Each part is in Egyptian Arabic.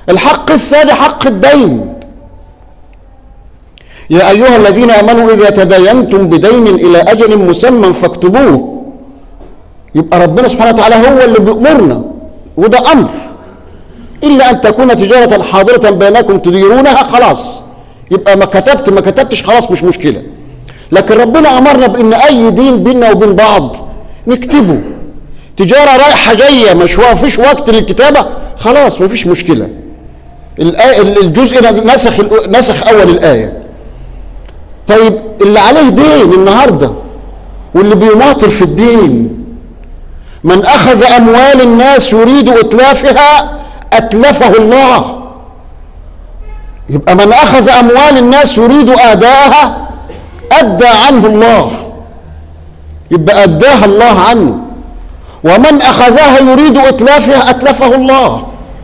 الحق الثاني حق الدين يا أيها الذين آمنوا إذا تداينتم بدين إلى أجل مسمى فاكتبوه يبقى ربنا سبحانه وتعالى هو اللي بيأمرنا وده أمر إلا أن تكون تجارة حاضرة بينكم تديرونها خلاص يبقى ما كتبت ما كتبتش خلاص مش مشكلة لكن ربنا أمرنا بأن أي دين بيننا وبين بعض نكتبه تجارة رايحة جاية مش فيش وقت للكتابة خلاص ما فيش مشكلة الآية الجزء ده نسخ نسخ أول الآية طيب اللي عليه دين النهارده واللي بيماطل في الدين من اخذ اموال الناس يريد اتلافها اتلفه الله يبقى من اخذ اموال الناس يريد اداءها ادى عنه الله يبقى اداها الله عنه ومن اخذها يريد اتلافها اتلفه الله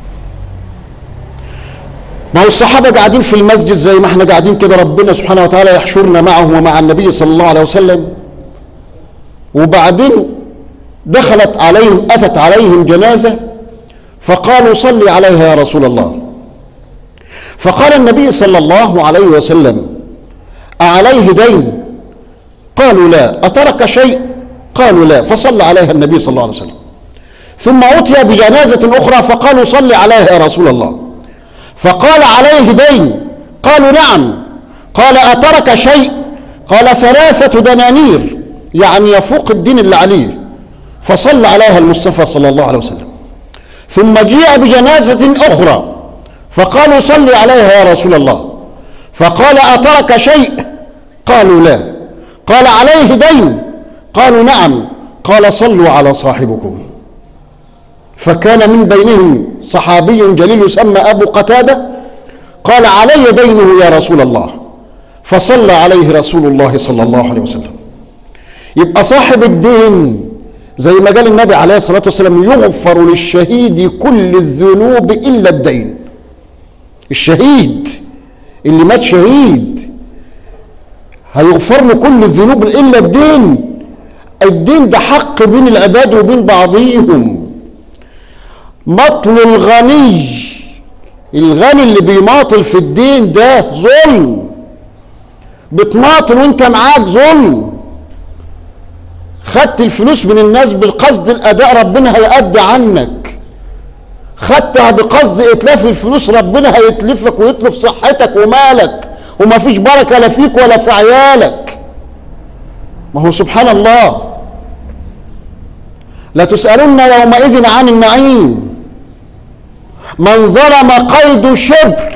ما هو الصحابه قاعدين في المسجد زي ما احنا قاعدين كده ربنا سبحانه وتعالى يحشرنا معهم ومع النبي صلى الله عليه وسلم وبعدين دخلت عليهم اتت عليهم جنازه فقالوا صل عليها يا رسول الله فقال النبي صلى الله عليه وسلم أعليه دين قالوا لا أترك شيء قالوا لا فصلى عليها النبي صلى الله عليه وسلم ثم أتي بجنازة أخرى فقالوا صل عليها يا رسول الله فقال عليه دين قالوا نعم قال أترك شيء قال ثلاثة دنانير يعني يفوق الدين اللي عليه فصلى عليها المصطفى صلى الله عليه وسلم ثم جيء بجنازة أخرى فقالوا صلوا عليها يا رسول الله فقال أترك شيء قالوا لا قال عليه دين قالوا نعم قال صلوا على صاحبكم فكان من بينهم صحابي جليل يسمى أبو قتادة قال علي دينه يا رسول الله فصلى عليه رسول الله صلى الله عليه وسلم يبقى صاحب الدين زي ما قال النبي عليه الصلاة والسلام يغفر للشهيد كل الذنوب إلا الدين الشهيد اللي مات شهيد هيغفر له كل الذنوب إلا الدين الدين ده حق بين العباد وبين بعضهم مطل الغني الغني اللي بيماطل في الدين ده ظلم بتماطل وانت معاك ظلم خدت الفلوس من الناس بالقصد الاداء ربنا هيأدي عنك خدتها بقصد اتلاف الفلوس ربنا هيتلفك ويتلف صحتك ومالك وما فيش بركة لا فيك ولا في عيالك ما هو سبحان الله لتسألن يومئذ عن النعيم من ظلم قيد شبر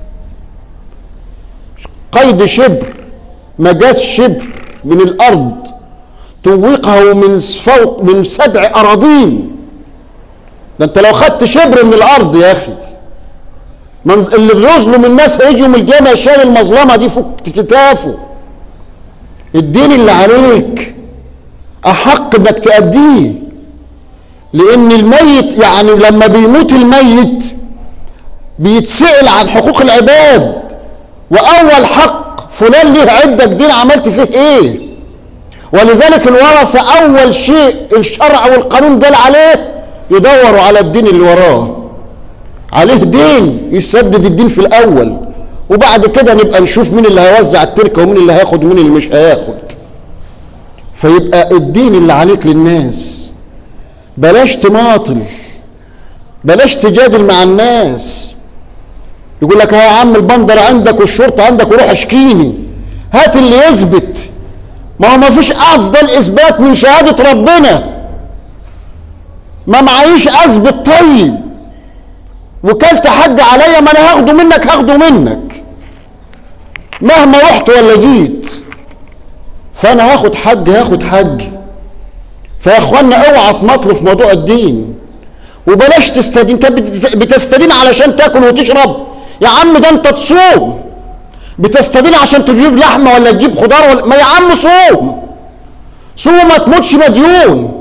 قيد شبر ما جاش شبر من الارض توقه من فوق من سبع اراضين ده انت لو خدت شبر من الارض يا اخي من اللي بيظلم الناس هيجي يوم القيامه يشيل المظلمه دي فوق كتافه الدين اللي عليك احق انك تأديه لان الميت يعني لما بيموت الميت بيتسأل عن حقوق العباد واول حق فلان ليه عندك دين عملت فيه ايه ولذلك الورثة اول شيء الشرع والقانون قال عليه يدوروا على الدين اللي وراه عليه دين يسدد الدين في الاول وبعد كده نبقى نشوف مين اللي هيوزع التركه ومين اللي هياخد ومين اللي مش هياخد فيبقى الدين اللي عليك للناس بلاش تماطل بلاش تجادل مع الناس يقول لك يا عم البندر عندك والشرطه عندك وروح اشكيني هات اللي يثبت ما هو ما فيش افضل اثبات من شهاده ربنا ما معيش اثبت طيب وكلت حد عليا ما انا هاخده منك هاخده منك مهما رحت ولا جيت فانا هاخد حج هاخد حج فيا اخوانا اوعى تمطلوا في موضوع الدين وبلاش تستدين انت بتستدين علشان تاكل وتشرب يا عم ده انت تصوم بتستدين عشان تجيب لحمه ولا تجيب خضار ولا ما يا عم صوم صوم ما تموتش مديون